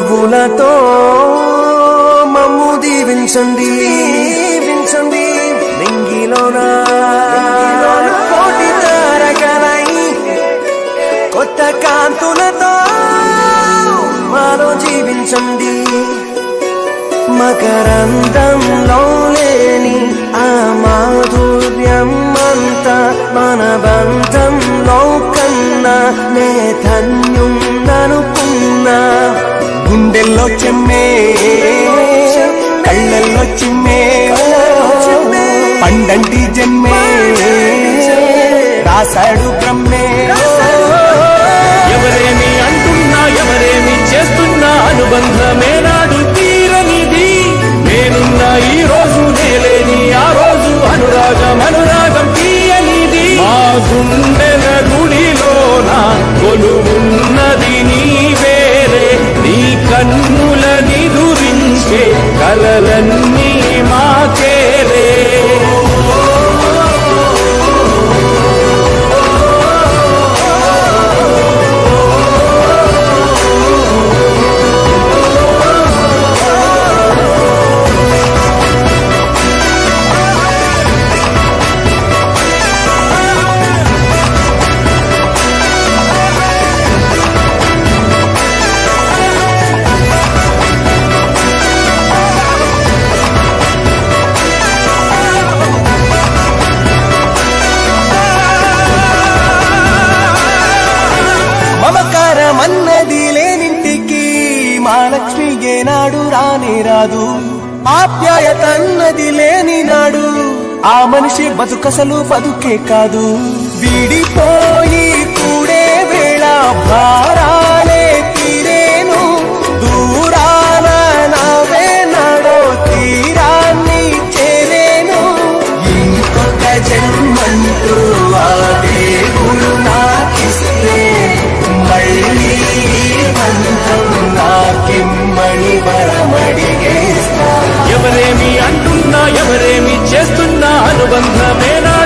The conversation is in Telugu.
పువ్వులతో మమ్ము దీవించండి దీవించండి నింగిలోన కోటి తారకలై కొత్త కాంతులతో మాలో జీవించండి మకరందంలో లేని ఆ మాధుర్యం అంతా మన బంధంలో కన్నా నే ధన్యున్ననుకున్నా గుండెల్లో చెమ్మే కళ్ళల్లో చిమ్మే పండంటి జన్మే రాశాడు బ్రహ్మే ఎవరేమి అంటున్నా ఎవరేమి చేస్తున్నా అనుబంధమే నాడు తీరనిది నేనున్న ఈ రోజు నేలేని ఆ రోజు అనురాగం అనురాగం తీయనిది మా గుండెల గుడిలోన కొలువున్నది నీ వేరే నీ కన్నుల నిదురించే కలలన్నీ మాకేలే మమకారమన్నది లేనింటికి మహాలక్ష్మి ఏనాడు రానే రాదు ఆప్యాయతన్నది లేని నాడు ఆ మనిషి బతుకసలు బతుకే కాదు విడిపోయి కూడే వేళ భారాలే తీరేను దూరాన నవే నడో తీరాన్ని చేరేను ఇంకొక జన్మంటూ ఆ దేవుడు నాకిస్తే మళ్ళీ ఈ బంధం నాకిమ్మని వరమడిగేస్తా ఎవరేమి అంటున్నా ఎవరేమి చేస్తున్నా అనుబంధమేనా